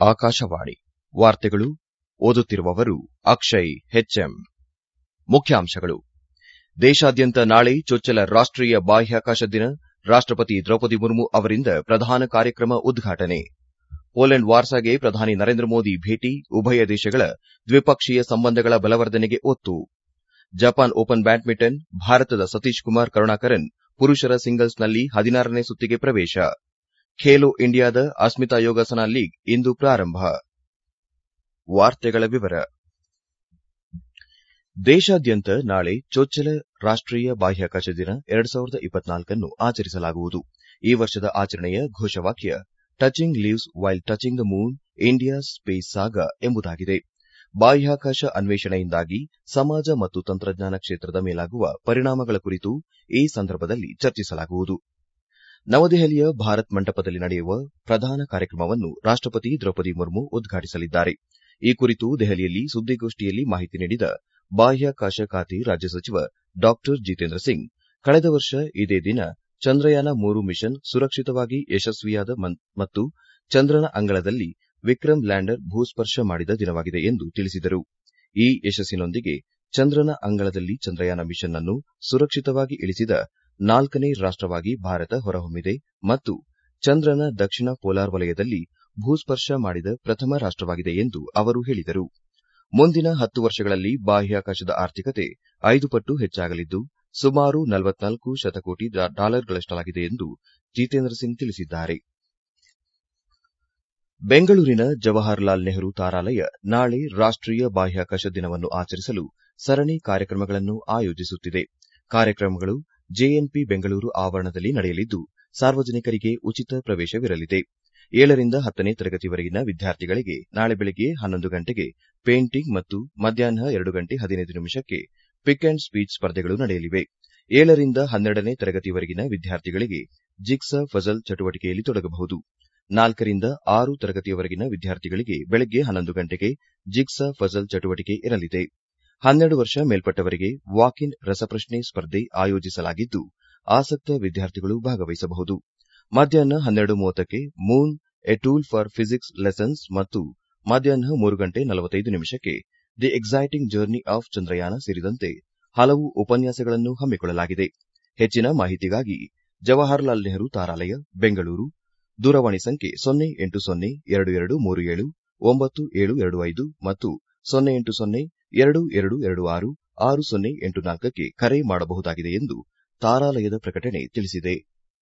ಆಕಾಶವಾಣಿ ವಾರ್ತೆಗಳು ಓದುತ್ತಿರುವವರು ಅಕ್ಷಯ್ ಹೆಚ್ಎಂ ಮುಖ್ಯಾಂಶಗಳು ದೇಶಾದ್ಯಂತ ನಾಳೆ ಚೊಚ್ಚಲ ರಾಷ್ಟೀಯ ಬಾಹ್ಯಾಕಾಶ ದಿನ ರಾಷ್ಟಪತಿ ದ್ರೌಪದಿ ಮುರ್ಮು ಅವರಿಂದ ಪ್ರಧಾನ ಕಾರ್ಯಕ್ರಮ ಉದ್ಘಾಟನೆ ಪೋಲೆಂಡ್ ವಾರ್ಸಾಗೆ ಪ್ರಧಾನಿ ನರೇಂದ್ರ ಮೋದಿ ಭೇಟಿ ಉಭಯ ದೇಶಗಳ ದ್ವಿಪಕ್ಷೀಯ ಸಂಬಂಧಗಳ ಬಲವರ್ಧನೆಗೆ ಒತ್ತು ಜಪಾನ್ ಓಪನ್ ಬ್ಯಾಡ್ಮಿಂಟನ್ ಭಾರತದ ಸತೀಶ್ ಕುಮಾರ್ ಕರುಣಾಕರನ್ ಪುರುಷರ ಸಿಂಗಲ್ಸ್ನಲ್ಲಿ ಹದಿನಾರನೇ ಸುತ್ತಿಗೆ ಪ್ರವೇಶ ಖೇಲೋ ಇಂಡಿಯಾದ ಅಸ್ಮಿತಾ ಯೋಗಾಸನ ಲೀಗ್ ಇಂದು ಪ್ರಾರಂಭ ದೇಶಾದ್ಯಂತ ನಾಳೆ ಚೊಚ್ಚಲ ರಾಷ್ಟೀಯ ಬಾಹ್ಯಾಕಾಶ ದಿನ ಅನ್ನು ಆಚರಿಸಲಾಗುವುದು ಈ ವರ್ಷದ ಆಚರಣೆಯ ಘೋಷವಾಕ್ಯ touching lives while touching the moon India space saga ಎಂಬುದಾಗಿದೆ ಬಾಹ್ಯಾಕಾಶ ಅನ್ವೇಷಣೆಯಿಂದಾಗಿ ಸಮಾಜ ಮತ್ತು ತಂತ್ರಜ್ಞಾನ ಕ್ಷೇತ್ರದ ಮೇಲಾಗುವ ಪರಿಣಾಮಗಳ ಕುರಿತು ಈ ಸಂದರ್ಭದಲ್ಲಿ ಚರ್ಚಿಸಲಾಗುವುದು ನವದೆಹಲಿಯ ಭಾರತ್ ಮಂಟಪದಲ್ಲಿ ನಡೆಯುವ ಪ್ರಧಾನ ಕಾರ್ಯಕ್ರಮವನ್ನು ರಾಷ್ಟಪತಿ ದ್ರೌಪದಿ ಮುರ್ಮು ಉದ್ಘಾಟಿಸಲಿದ್ದಾರೆ ಈ ಕುರಿತು ದೆಹಲಿಯಲ್ಲಿ ಸುದ್ದಿಗೋಷ್ಠಿಯಲ್ಲಿ ಮಾಹಿತಿ ನೀಡಿದ ಬಾಹ್ಯಾಕಾಶ ಖಾತೆ ರಾಜ್ಯ ಸಚಿವ ಡಾ ಜಿತೇಂದ್ರ ಸಿಂಗ್ ಕಳೆದ ವರ್ಷ ಇದೇ ದಿನ ಚಂದ್ರಯಾನ ಮೂರು ಮಿಷನ್ ಸುರಕ್ಷಿತವಾಗಿ ಯಶಸ್ವಿಯಾದ ಮತ್ತು ಚಂದ್ರನ ಅಂಗಳದಲ್ಲಿ ವಿಕ್ರಮ್ ಲ್ಯಾಂಡರ್ ಭೂಸ್ಪರ್ಶ ಮಾಡಿದ ದಿನವಾಗಿದೆ ಎಂದು ತಿಳಿಸಿದರು ಈ ಯಶಸ್ಸಿನೊಂದಿಗೆ ಚಂದ್ರನ ಅಂಗಳದಲ್ಲಿ ಚಂದ್ರಯಾನ ಮಿಷನ್ ಅನ್ನು ಸುರಕ್ಷಿತವಾಗಿ ಇಳಿಸಿದ ನಾಲ್ಕನೇ ರಾಷ್ಟವಾಗಿ ಭಾರತ ಹೊರಹೊಮ್ಮಿದೆ ಮತ್ತು ಚಂದ್ರನ ದಕ್ಷಿಣ ಪೋಲಾರ್ ವಲಯದಲ್ಲಿ ಭೂಸ್ಪರ್ಶ ಮಾಡಿದ ಪ್ರಥಮ ರಾಷ್ಟವಾಗಿದೆ ಎಂದು ಅವರು ಹೇಳಿದರು ಮುಂದಿನ ಹತ್ತು ವರ್ಷಗಳಲ್ಲಿ ಬಾಹ್ಯಾಕಾಶದ ಆರ್ಥಿಕತೆ ಐದು ಪಟ್ಟು ಹೆಚ್ಚಾಗಲಿದ್ದು ಸುಮಾರು ನಲವತ್ನಾಲ್ಕು ಶತಕೋಟಿ ಡಾಲರ್ಗಳಷ್ಟಾಗಲಿದೆ ಎಂದು ಜಿತೇಂದ್ರ ಸಿಂಗ್ ತಿಳಿಸಿದ್ದಾರೆ ಬೆಂಗಳೂರಿನ ಜವಾಹರಲಾಲ್ ನೆಹರು ತಾರಾಲಯ ನಾಳೆ ರಾಷ್ಟೀಯ ಬಾಹ್ಯಾಕಾಶ ದಿನವನ್ನು ಆಚರಿಸಲು ಸರಣಿ ಕಾರ್ಯಕ್ರಮಗಳನ್ನು ಆಯೋಜಿಸುತ್ತಿದೆ ಕಾರ್ಯಕ್ರಮಗಳು ಜೆಎನ್ಪಿ ಬೆಂಗಳೂರು ಆವರಣದಲ್ಲಿ ನಡೆಯಲಿದ್ದು ಸಾರ್ವಜನಿಕರಿಗೆ ಉಚಿತ ಪ್ರವೇಶವಿರಲಿದೆ ಏಳರಿಂದ ಹತ್ತನೇ ತರಗತಿವರೆಗಿನ ವಿದ್ಯಾರ್ಥಿಗಳಿಗೆ ನಾಳೆ ಬೆಳಗ್ಗೆ ಹನ್ನೊಂದು ಗಂಟೆಗೆ ಪೇಂಟಿಂಗ್ ಮತ್ತು ಮಧ್ಯಾಹ್ನ ಎರಡು ಗಂಟೆ ಹದಿನೈದು ನಿಮಿಷಕ್ಕೆ ಪಿಕ್ ಅಂಡ್ ಸ್ಪೀಚ್ ಸ್ಪರ್ಧೆಗಳು ನಡೆಯಲಿವೆ ಏಳರಿಂದ ಹನ್ನೆರಡನೇ ತರಗತಿವರೆಗಿನ ವಿದ್ಯಾರ್ಥಿಗಳಿಗೆ ಜಿಗ್ಸಾ ಫಜಲ್ ಚಟುವಟಿಕೆಯಲ್ಲಿ ತೊಡಗಬಹುದು ನಾಲ್ಕರಿಂದ ಆರು ತರಗತಿಯವರೆಗಿನ ವಿದ್ಯಾರ್ಥಿಗಳಿಗೆ ಬೆಳಗ್ಗೆ ಹನ್ನೊಂದು ಗಂಟೆಗೆ ಜಿಗ್ಸಾ ಫಜಲ್ ಚಟುವಟಿಕೆ ಇರಲಿದೆ ಹನ್ನೆರಡು ವರ್ಷ ಮೇಲ್ಪಟ್ಟವರಿಗೆ ವಾಕ್ ಇನ್ ರಸಪ್ರಶ್ನೆ ಸ್ಪರ್ಧೆ ಆಯೋಜಿಸಲಾಗಿದ್ದು ಆಸಕ್ತ ವಿದ್ಯಾರ್ಥಿಗಳು ಭಾಗವಹಿಸಬಹುದು ಮಧ್ಯಾಹ್ನ ಹನ್ನೆರಡು ಮೂವತ್ತಕ್ಕೆ moon a tool for physics lessons ಮತ್ತು ಮಧ್ಯಾಹ್ನ ಮೂರು ಗಂಟೆ ನಲವತ್ತೈದು ನಿಮಿಷಕ್ಕೆ the exciting journey of Chandrayaan ಸೇರಿದಂತೆ ಹಲವು ಉಪನ್ಯಾಸಗಳನ್ನು ಹಮ್ಮಿಕೊಳ್ಳಲಾಗಿದೆ ಹೆಚ್ಚಿನ ಮಾಹಿತಿಗಾಗಿ ಜವಾಹರಲಾಲ್ ನೆಹರು ತಾರಾಲಯ ಬೆಂಗಳೂರು ದೂರವಾಣಿ ಸಂಖ್ಯೆ ಸೊನ್ನೆ ಎಂಟು ಸೊನ್ನೆ ಎರಡು ಎರಡು ಮೂರು ಏಳು ಒಂಬತ್ತು ಏಳು ಎರಡು ಐದು ಮತ್ತು ಸೊನ್ನೆ ಎಂಟು ಸೊನ್ನೆ ಎರಡು ಎರಡು ಎರಡು ಆರು ಆರು ಸೊನ್ನೆ ಎಂಟು ನಾಲ್ಕಕ್ಕೆ ಕರೆ ಮಾಡಬಹುದಾಗಿದೆ ಎಂದು ತಾರಾಲಯದ ಪ್ರಕಟಣೆ ತಿಳಿಸಿದೆ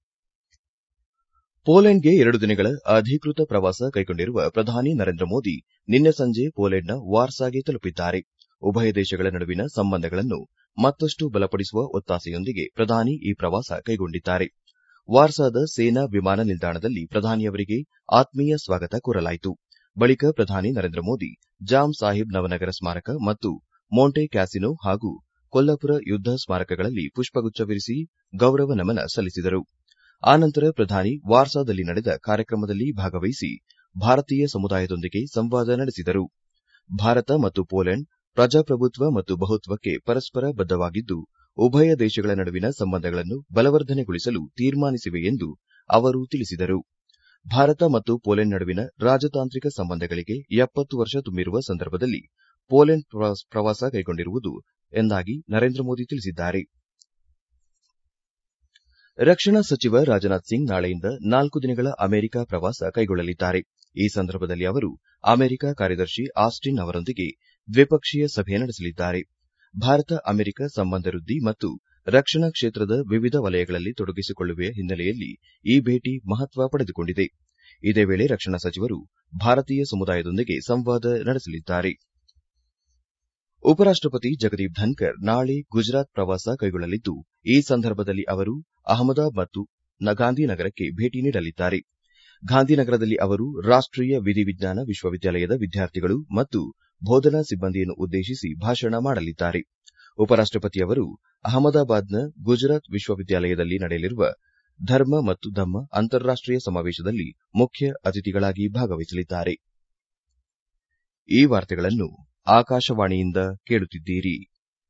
ಪೋಲೆಂಡ್ಗೆ ಎರಡು ದಿನಗಳ ಅಧಿಕೃತ ಪ್ರವಾಸ ಕೈಗೊಂಡಿರುವ ಪ್ರಧಾನಿ ನರೇಂದ್ರ ಮೋದಿ ನಿನ್ನೆ ಸಂಜೆ ಪೋಲೆಂಡ್ನ ವಾರ್ಸಾಗೆ ತಲುಪಿದ್ದಾರೆ ಉಭಯ ದೇಶಗಳ ನಡುವಿನ ಸಂಬಂಧಗಳನ್ನು ಮತ್ತಷ್ಟು ಬಲಪಡಿಸುವ ಒತ್ತಾಸೆಯೊಂದಿಗೆ ಪ್ರಧಾನಿ ಈ ಪ್ರವಾಸ ಕೈಗೊಂಡಿದ್ದಾರೆ ವಾರ್ಸಾದ ಸೇನಾ ವಿಮಾನ ನಿಲ್ದಾಣದಲ್ಲಿ ಪ್ರಧಾನಿಯವರಿಗೆ ಆತ್ಮೀಯ ಸ್ವಾಗತ ಕೋರಲಾಯಿತು ಬಳಿಕ ಪ್ರಧಾನಿ ನರೇಂದ್ರ ಮೋದಿ ಜಾಮ್ ಸಾಹಿಬ್ ನವನಗರ ಸ್ಮಾರಕ ಮತ್ತು ಮೋಂಟೆ ಕ್ಯಾಸಿನೋ ಹಾಗೂ ಕೊಲ್ಲಪುರ ಯುದ್ದ ಸ್ಮಾರಕಗಳಲ್ಲಿ ಪುಷ್ಪಗುಚ್ಛವಿರಿಸಿ ಗೌರವ ನಮನ ಸಲ್ಲಿಸಿದರು ಆನಂತರ ಪ್ರಧಾನಿ ವಾರ್ಸಾದಲ್ಲಿ ನಡೆದ ಕಾರ್ಯಕ್ರಮದಲ್ಲಿ ಭಾಗವಹಿಸಿ ಭಾರತೀಯ ಸಮುದಾಯದೊಂದಿಗೆ ಸಂವಾದ ನಡೆಸಿದರು ಭಾರತ ಮತ್ತು ಪೋಲೆಂಡ್ ಪ್ರಜಾಪ್ರಭುತ್ವ ಮತ್ತು ಬಹುತ್ವಕ್ಕೆ ಪರಸ್ಪರ ಬದ್ದವಾಗಿದ್ದು ಉಭಯ ದೇಶಗಳ ನಡುವಿನ ಸಂಬಂಧಗಳನ್ನು ಬಲವರ್ಧನೆಗೊಳಿಸಲು ತೀರ್ಮಾನಿಸಿವೆ ಎಂದು ಅವರು ತಿಳಿಸಿದರು ಭಾರತ ಮತ್ತು ಪೋಲೆಂಡ್ ನಡುವಿನ ರಾಜತಾಂತ್ರಿಕ ಸಂಬಂಧಗಳಿಗೆ ಎಪ್ಪತ್ತು ವರ್ಷ ತುಂಬಿರುವ ಸಂದರ್ಭದಲ್ಲಿ ಪೋಲೆಂಡ್ ಪ್ರವಾಸ ಕೈಗೊಂಡಿರುವುದು ಎಂದಾಗಿ ನರೇಂದ್ರ ಮೋದಿ ತಿಳಿಸಿದ್ದಾರೆ ರಕ್ಷಣಾ ಸಚಿವ ರಾಜನಾಥ್ ಸಿಂಗ್ ನಾಳೆಯಿಂದ ನಾಲ್ಕು ದಿನಗಳ ಅಮೆರಿಕ ಪ್ರವಾಸ ಕೈಗೊಳ್ಳಲಿದ್ದಾರೆ ಈ ಸಂದರ್ಭದಲ್ಲಿ ಅವರು ಅಮೆರಿಕ ಕಾರ್ಯದರ್ಶಿ ಆಸ್ಟಿನ್ ಅವರೊಂದಿಗೆ ದ್ವಿಪಕ್ಷೀಯ ಸಭೆ ನಡೆಸಲಿದ್ದಾರೆ ಭಾರತ ಅಮೆರಿಕ ಸಂಬಂಧ ವೃದ್ಧಿ ಮತ್ತು ರಕ್ಷಣಾ ಕ್ಷೇತ್ರದ ವಿವಿಧ ವಲಯಗಳಲ್ಲಿ ತೊಡಗಿಸಿಕೊಳ್ಳುವ ಹಿನ್ನೆಲೆಯಲ್ಲಿ ಈ ಭೇಟಿ ಮಹತ್ವ ಪಡೆದುಕೊಂಡಿದೆ ಇದೇ ವೇಳೆ ರಕ್ಷಣಾ ಸಚಿವರು ಭಾರತೀಯ ಸಮುದಾಯದೊಂದಿಗೆ ಸಂವಾದ ನಡೆಸಲಿದ್ದಾರೆ ಉಪರಾಷ್ಟಪತಿ ಜಗದೀಪ್ ಧನ್ಕರ್ ನಾಳೆ ಗುಜರಾತ್ ಪ್ರವಾಸ ಕೈಗೊಳ್ಳಲಿದ್ದು ಈ ಸಂದರ್ಭದಲ್ಲಿ ಅವರು ಅಹಮದಾಬಾದ್ ಮತ್ತು ಗಾಂಧಿನಗರಕ್ಕೆ ಭೇಟಿ ನೀಡಲಿದ್ದಾರೆ ಗಾಂಧಿನಗರದಲ್ಲಿ ಅವರು ರಾಷ್ಟೀಯ ವಿಧಿವಿಜ್ಞಾನ ವಿಶ್ವವಿದ್ಯಾಲಯದ ವಿದ್ಯಾರ್ಥಿಗಳು ಮತ್ತು ಬೋಧನಾ ಸಿಬ್ಬಂದಿಯನ್ನು ಉದ್ದೇಶಿಸಿ ಭಾಷಣ ಮಾಡಲಿದ್ದಾರೆ ಉಪರಾಷ್ಟಪತಿ ಅವರು ಅಹಮದಾಬಾದ್ನ ಗುಜರಾತ್ ವಿಶ್ವವಿದ್ಯಾಲಯದಲ್ಲಿ ನಡೆಯಲಿರುವ ಧರ್ಮ ಮತ್ತು ಧಮ್ಮ ಅಂತಾರಾಷ್ಟೀಯ ಸಮಾವೇಶದಲ್ಲಿ ಮುಖ್ಯ ಅತಿಥಿಗಳಾಗಿ ಭಾಗವಹಿಸಲಿದ್ದಾರೆ ಈ ವಾರ್ತೆಗಳನ್ನು ಆಕಾಶವಾಣಿಯಿಂದ ಕೇಳುತ್ತಿದ್ದೀರಿ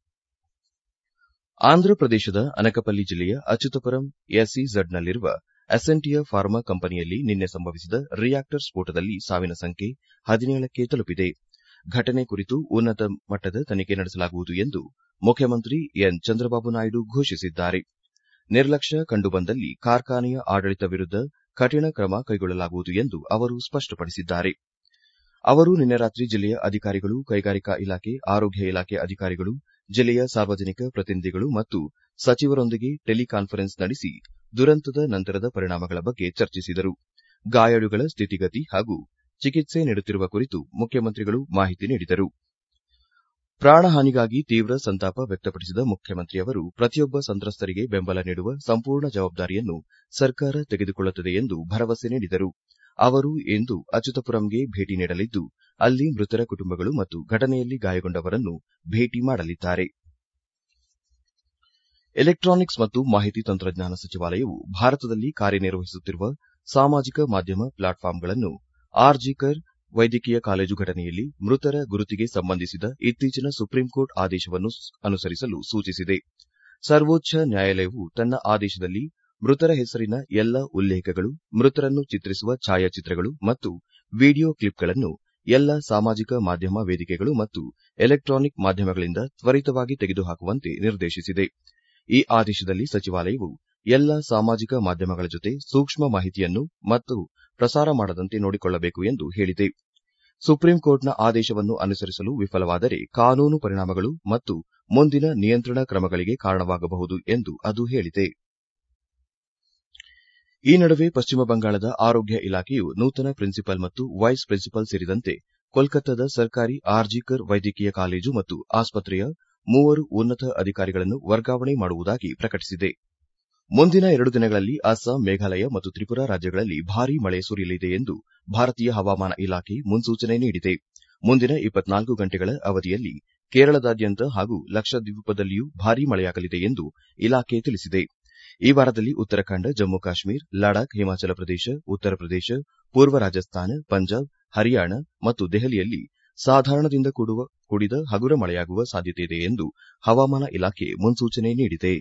ಆಂಧ್ರಪ್ರದೇಶದ ಅನಕಪಲ್ಲಿ ಜಿಲ್ಲೆಯ ಅಚ್ಯುತಪುರಂ ಎಸ್ಇಝಡ್ನಲ್ಲಿರುವ ಅಸೆಂಟಿಯಾ ಫಾರ್ಮಾ ಕಂಪನಿಯಲ್ಲಿ ನಿನ್ನೆ ಸಂಭವಿಸಿದ ರಿಯಾಕ್ಟರ್ ಸ್ಫೋಟದಲ್ಲಿ ಸಾವಿನ ಸಂಖ್ಯೆ ಹದಿನೇಳಕ್ಕೆ ತಲುಪಿದೆ ಘಟನೆ ಕುರಿತು ಉನ್ನತ ಮಟ್ಟದ ತನಿಖೆ ನಡೆಸಲಾಗುವುದು ಎಂದು ಮುಖ್ಯಮಂತ್ರಿ ಎನ್ ಚಂದ್ರಬಾಬು ನಾಯ್ಡು ಘೋಷಿಸಿದ್ದಾರೆ ನಿರ್ಲಕ್ಷ್ಯ ಕಂಡುಬಂದಲ್ಲಿ ಕಾರ್ಖಾನೆಯ ಆಡಳಿತ ವಿರುದ್ದ ಕಠಿಣ ಕ್ರಮ ಕೈಗೊಳ್ಳಲಾಗುವುದು ಎಂದು ಅವರು ಸ್ಪಷ್ಟಪಡಿಸಿದ್ದಾರೆ ಅವರು ನಿನ್ನೆ ರಾತ್ರಿ ಜಿಲ್ಲೆಯ ಅಧಿಕಾರಿಗಳು ಕೈಗಾರಿಕಾ ಇಲಾಖೆ ಆರೋಗ್ಯ ಇಲಾಖೆ ಅಧಿಕಾರಿಗಳು ಜಿಲ್ಲೆಯ ಸಾರ್ವಜನಿಕ ಪ್ರತಿನಿಧಿಗಳು ಮತ್ತು ಸಚಿವರೊಂದಿಗೆ ಟೆಲಿಕಾನ್ಫರೆನ್ಸ್ ನಡೆಸಿ ದುರಂತದ ನಂತರದ ಪರಿಣಾಮಗಳ ಬಗ್ಗೆ ಚರ್ಚಿಸಿದರು ಗಾಯಾಳುಗಳ ಸ್ಥಿತಿಗತಿ ಹಾಗೂ ಚಿಕಿತ್ಸೆ ನೀಡುತ್ತಿರುವ ಕುರಿತು ಮುಖ್ಯಮಂತ್ರಿಗಳು ಮಾಹಿತಿ ನೀಡಿದರು ಪ್ರಾಣಹಾನಿಗಾಗಿ ತೀವ್ರ ಸಂತಾಪ ವ್ಯಕ್ತಪಡಿಸಿದ ಮುಖ್ಯಮಂತ್ರಿಯವರು ಪ್ರತಿಯೊಬ್ಬ ಸಂತ್ರಸ್ತರಿಗೆ ಬೆಂಬಲ ನೀಡುವ ಸಂಪೂರ್ಣ ಜವಾಬ್ದಾರಿಯನ್ನು ಸರ್ಕಾರ ತೆಗೆದುಕೊಳ್ಳುತ್ತದೆ ಎಂದು ಭರವಸೆ ನೀಡಿದರು ಅವರು ಇಂದು ಅಚ್ಯುತಪುರಂಗೆ ಭೇಟಿ ನೀಡಲಿದ್ದು ಅಲ್ಲಿ ಮೃತರ ಕುಟುಂಬಗಳು ಮತ್ತು ಘಟನೆಯಲ್ಲಿ ಗಾಯಗೊಂಡವರನ್ನು ಭೇಟಿ ಮಾಡಲಿದ್ದಾರೆ ಎಲೆಕ್ಟಾನಿಕ್ಸ್ ಮತ್ತು ಮಾಹಿತಿ ತಂತ್ರಜ್ಞಾನ ಸಚಿವಾಲಯವು ಭಾರತದಲ್ಲಿ ಕಾರ್ಯನಿರ್ವಹಿಸುತ್ತಿರುವ ಸಾಮಾಜಿಕ ಮಾಧ್ಯಮ ಪ್ಲಾಟ್ಫಾರ್ಮ್ಗಳನ್ನು ಆರ್ಜಿಕರ್ ವೈದ್ಯಕೀಯ ಕಾಲೇಜು ಘಟನೆಯಲ್ಲಿ ಮೃತರ ಗುರುತಿಗೆ ಸಂಬಂಧಿಸಿದ ಇತ್ತೀಚಿನ ಸುಪ್ರೀಂಕೋರ್ಟ್ ಆದೇಶವನ್ನು ಅನುಸರಿಸಲು ಸೂಚಿಸಿದೆ ಸರ್ವೋಚ್ಚ ನ್ಯಾಯಾಲಯವು ತನ್ನ ಆದೇಶದಲ್ಲಿ ಮೃತರ ಹೆಸರಿನ ಎಲ್ಲ ಉಲ್ಲೇಖಗಳು ಮೃತರನ್ನು ಚಿತ್ರಿಸುವ ಛಾಯಾಚಿತ್ರಗಳು ಮತ್ತು ವಿಡಿಯೋ ಕ್ಲಿಪ್ಗಳನ್ನು ಎಲ್ಲ ಸಾಮಾಜಿಕ ಮಾಧ್ಯಮ ವೇದಿಕೆಗಳು ಮತ್ತು ಎಲೆಕ್ಟಾನಿಕ್ ಮಾಧ್ಯಮಗಳಿಂದ ತ್ವರಿತವಾಗಿ ತೆಗೆದುಹಾಕುವಂತೆ ನಿರ್ದೇಶಿಸಿದೆ ಈ ಆದೇಶದಲ್ಲಿ ಸಚಿವಾಲಯವು ಎಲ್ಲ ಸಾಮಾಜಿಕ ಮಾಧ್ಯಮಗಳ ಜೊತೆ ಸೂಕ್ಷ್ಮ ಮಾಹಿತಿಯನ್ನು ಮತ್ತು ಪ್ರಸಾರ ಮಾಡದಂತೆ ನೋಡಿಕೊಳ್ಳಬೇಕು ಎಂದು ಹೇಳಿದೆ ಸುಪ್ರೀಂಕೋರ್ಟ್ನ ಆದೇಶವನ್ನು ಅನುಸರಿಸಲು ವಿಫಲವಾದರೆ ಕಾನೂನು ಪರಿಣಾಮಗಳು ಮತ್ತು ಮುಂದಿನ ನಿಯಂತ್ರಣ ಕ್ರಮಗಳಿಗೆ ಕಾರಣವಾಗಬಹುದು ಎಂದು ಅದು ಹೇಳಿದೆ ಈ ನಡುವೆ ಪಶ್ಚಿಮ ಬಂಗಾಳದ ಆರೋಗ್ಯ ಇಲಾಖೆಯು ನೂತನ ಪ್ರಿನ್ಸಿಪಲ್ ಮತ್ತು ವೈಸ್ ಪ್ರಿನ್ಸಿಪಲ್ ಸೇರಿದಂತೆ ಕೋಲ್ಕತ್ತಾದ ಸರ್ಕಾರಿ ಆರ್ಜಿಕರ್ ವೈದ್ಯಕೀಯ ಕಾಲೇಜು ಮತ್ತು ಆಸ್ಪತ್ರೆಯ ಮೂವರು ಉನ್ನತ ಅಧಿಕಾರಿಗಳನ್ನು ವರ್ಗಾವಣೆ ಮಾಡುವುದಾಗಿ ಪ್ರಕಟಿಸಿದೆ ಮುಂದಿನ ಎರಡು ದಿನಗಳಲ್ಲಿ ಅಸ್ಸಾಂ ಮೇಘಾಲಯ ಮತ್ತು ತ್ರಿಪುರಾ ರಾಜ್ಯಗಳಲ್ಲಿ ಭಾರೀ ಮಳೆ ಸುರಿಯಲಿದೆ ಎಂದು ಭಾರತೀಯ ಹವಾಮಾನ ಇಲಾಖೆ ಮುನ್ಸೂಚನೆ ನೀಡಿದೆ ಮುಂದಿನ ಇಪ್ಪತ್ನಾಲ್ಕು ಗಂಟೆಗಳ ಅವಧಿಯಲ್ಲಿ ಕೇರಳದಾದ್ಯಂತ ಹಾಗೂ ಲಕ್ಷದ್ವೀಪದಲ್ಲಿಯೂ ಭಾರೀ ಮಳೆಯಾಗಲಿದೆ ಎಂದು ಇಲಾಖೆ ತಿಳಿಸಿದೆ ಈ ವಾರದಲ್ಲಿ ಉತ್ತರಾಖಂಡ ಜಮ್ಮು ಕಾಶ್ಮೀರ ಲಡಾಖ್ ಹಿಮಾಚಲ ಪ್ರದೇಶ ಉತ್ತರ ಪ್ರದೇಶ ಪೂರ್ವ ರಾಜಸ್ಥಾನ ಪಂಜಾಬ್ ಹರಿಯಾಣ ಮತ್ತು ದೆಹಲಿಯಲ್ಲಿ ಸಾಧಾರಣದಿಂದ ಕೂಡಿದ ಹಗುರ ಮಳೆಯಾಗುವ ಸಾಧ್ಯತೆಯಿದೆ ಎಂದು ಹವಾಮಾನ ಇಲಾಖೆ ಮುನ್ಸೂಚನೆ ನೀಡಿದೆ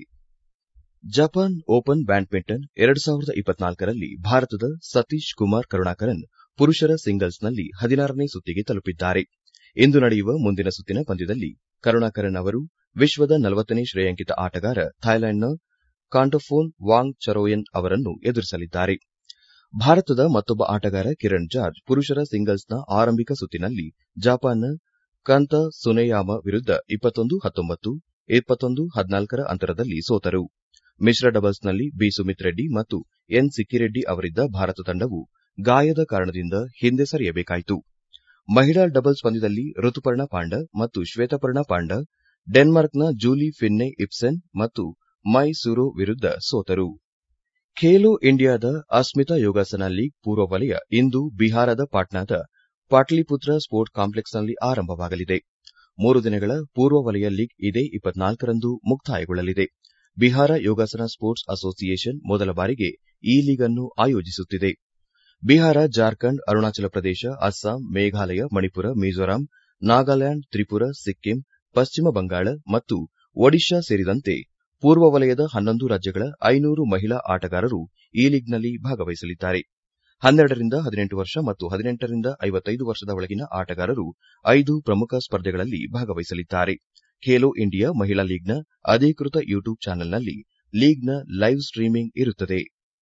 ಜಪಾನ್ ಓಪನ್ ಬ್ಯಾಡ್ಮಿಂಟನ್ ಎರಡು ಸಾವಿರದ ಇಪ್ಪತ್ನಾಲ್ಕರಲ್ಲಿ ಭಾರತದ ಸತೀಶ್ ಕುಮಾರ್ ಕರುಣಾಕರನ್ ಪುರುಷರ ಸಿಂಗಲ್ಸ್ನಲ್ಲಿ ಹದಿನಾರನೇ ಸುತ್ತಿಗೆ ತಲುಪಿದ್ದಾರೆ ಇಂದು ನಡೆಯುವ ಮುಂದಿನ ಸುತ್ತಿನ ಪಂದ್ಯದಲ್ಲಿ ಕರುಣಾಕರನ್ ಅವರು ವಿಶ್ವದ ನಲವತ್ತನೇ ಶ್ರೇಯಾಂಕಿತ ಆಟಗಾರ ಥಾಯ್ಲೆಂಡ್ನ ಕಾಂಟೋಫೋನ್ ವಾಂಗ್ ಚರೋಯನ್ ಅವರನ್ನು ಎದುರಿಸಲಿದ್ದಾರೆ ಭಾರತದ ಮತ್ತೊಬ್ಬ ಆಟಗಾರ ಕಿರಣ್ ಜಾರ್ಜ್ ಪುರುಷರ ಸಿಂಗಲ್ಸ್ನ ಆರಂಭಿಕ ಸುತ್ತಿನಲ್ಲಿ ಜಪಾನ್ನ ಕಂತ ಸುನೆಯಾಮ ವಿರುದ್ದ ಇಪ್ಪತ್ತೊಂದು ಹತ್ತೊಂಬತ್ತು ಇಪ್ಪತ್ತೊಂದು ಹದಿನಾಲ್ಕರ ಅಂತರದಲ್ಲಿ ಸೋತರು ಮಿಶ್ರ ಡಬಲ್ಸ್ನಲ್ಲಿ ಬಿ ಸುಮಿತ್ ರೆಡ್ಡಿ ಮತ್ತು ಎನ್ ಸಿಕ್ಕಿರೆಡ್ಡಿ ಅವರಿದ್ದ ಭಾರತ ತಂಡವು ಗಾಯದ ಕಾರಣದಿಂದ ಹಿಂದೆ ಸರಿಯಬೇಕಾಯಿತು ಮಹಿಳಾ ಡಬಲ್ಸ್ ಪಂದ್ಯದಲ್ಲಿ ಋತುಪರ್ಣ ಪಾಂಡ ಮತ್ತು ಶ್ವೇತಪರ್ಣ ಪಾಂಡ ಡೆನ್ಮಾರ್ಕ್ನ ಜೂಲಿ ಫಿನ್ನೆ ಇಪ್ಸೆನ್ ಮತ್ತು ಮೈ ಸುರೋ ವಿರುದ್ದ ಸೋತರು ಖೇಲೋ ಇಂಡಿಯಾದ ಅಸ್ಮಿತಾ ಯೋಗಾಸನ ಲೀಗ್ ಪೂರ್ವ ವಲಯ ಇಂದು ಬಿಹಾರದ ಪಾಟ್ನಾದ ಪಾಟ್ಲಿಪುತ್ರ ಸ್ಪೋರ್ಟ್ ಕಾಂಪ್ಲೆಕ್ಸ್ನಲ್ಲಿ ಆರಂಭವಾಗಲಿದೆ ಮೂರು ದಿನಗಳ ಪೂರ್ವ ವಲಯ ಲೀಗ್ ಇದೇ ಇಪ್ಪತ್ನಾಲ್ಕರಂದು ಮುಕ್ತಾಯಗೊಳ್ಳಲಿದೆ ಬಿಹಾರ ಯೋಗಾಸನ ಸ್ಪೋರ್ಟ್ಸ್ ಅಸೋಸಿಯೇಷನ್ ಮೊದಲ ಬಾರಿಗೆ ಈ ಲೀಗ್ ಅನ್ನು ಆಯೋಜಿಸುತ್ತಿದೆ ಬಿಹಾರ ಜಾರ್ಖಂಡ್ ಅರುಣಾಚಲ ಪ್ರದೇಶ ಅಸ್ಸಾಂ ಮೇಘಾಲಯ ಮಣಿಪುರ ಮಿಜೋರಾಂ ನಾಗಾಲ್ಯಾಂಡ್ ತ್ರಿಪುರಾ ಸಿಕ್ಕಿಂ ಪಶ್ಚಿಮ ಬಂಗಾಳ ಮತ್ತು ಒಡಿಶಾ ಸೇರಿದಂತೆ ಪೂರ್ವ ವಲಯದ ಹನ್ನೊಂದು ರಾಜ್ಯಗಳ ಐನೂರು ಮಹಿಳಾ ಆಟಗಾರರು ಈ ಲೀಗ್ನಲ್ಲಿ ಭಾಗವಹಿಸಲಿದ್ದಾರೆ ಹನ್ನೆರಡರಿಂದ ಹದಿನೆಂಟು ವರ್ಷ ಮತ್ತು ಹದಿನೆಂಟರಿಂದ ಐವತ್ತೈದು ವರ್ಷದ ಒಳಗಿನ ಆಟಗಾರರು ಐದು ಪ್ರಮುಖ ಸ್ಪರ್ಧೆಗಳಲ್ಲಿ ಭಾಗವಹಿಸಲಿದ್ದಾರೆ ಖೇಲೋ ಇಂಡಿಯಾ ಮಹಿಳಾ ಲೀಗ್ನ ಅಧಿಕೃತ ಯೂಟ್ಯೂಬ್ ಚಾನೆಲ್ನಲ್ಲಿ ಲೀಗ್ನ ಲೈವ್ ಸ್ಟ್ರೀಮಿಂಗ್ ಇರುತ್ತದೆ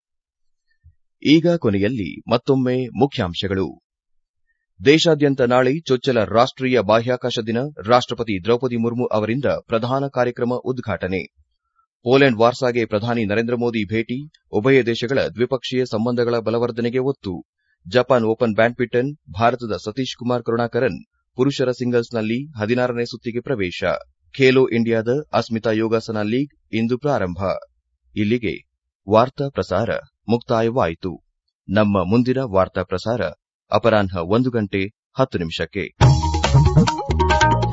ಈಗ ಕೊನೆಯಲ್ಲಿ ಮತ್ತೊಮ್ಮೆ ಮುಖ್ಯಾಂಶಗಳು ದೇಶಾದ್ಯಂತ ನಾಳೆ ಚೊಚ್ಚಲ ರಾಷ್ಟೀಯ ಬಾಹ್ಯಾಕಾಶ ದಿನ ರಾಷ್ಟಪತಿ ದ್ರೌಪದಿ ಮುರ್ಮು ಅವರಿಂದ ಪ್ರಧಾನ ಕಾರ್ಯಕ್ರಮ ಉದ್ಘಾಟನೆ ಪೋಲೆಂಡ್ ವಾರ್ಸಾಗೆ ಪ್ರಧಾನಿ ನರೇಂದ್ರ ಮೋದಿ ಭೇಟಿ ಉಭಯ ದೇಶಗಳ ದ್ವಿಪಕ್ಷೀಯ ಸಂಬಂಧಗಳ ಬಲವರ್ಧನೆಗೆ ಒತ್ತು ಜಪಾನ್ ಓಪನ್ ಬ್ಯಾಡ್ಮಿಂಟನ್ ಭಾರತದ ಸತೀಶ್ ಕುಮಾರ್ ಕರುಣಾಕರನ್ ಪುರುಷರ ಸಿಂಗಲ್ಸ್ನಲ್ಲಿ ಹದಿನಾರನೇ ಸುತ್ತಿಗೆ ಪ್ರವೇಶ ಖೇಲೋ ಇಂಡಿಯಾದ ಅಸ್ಮಿತಾ ಯೋಗಾಸನ ಲೀಗ್ ಇಂದು ಪ್ರಾರಂಭ ಇಲ್ಲಿಗೆ ವಾರ್ತಾ ಪ್ರಸಾರ ಮುಕ್ತಾಯವಾಯಿತು ನಮ್ಮ ಮುಂದಿನ ವಾರ್ತಾ ಪ್ರಸಾರ ಅಪರಾಹ್ನ ಒಂದು ಗಂಟೆ ಹತ್ತು ನಿಮಿಷಕ್ಕೆ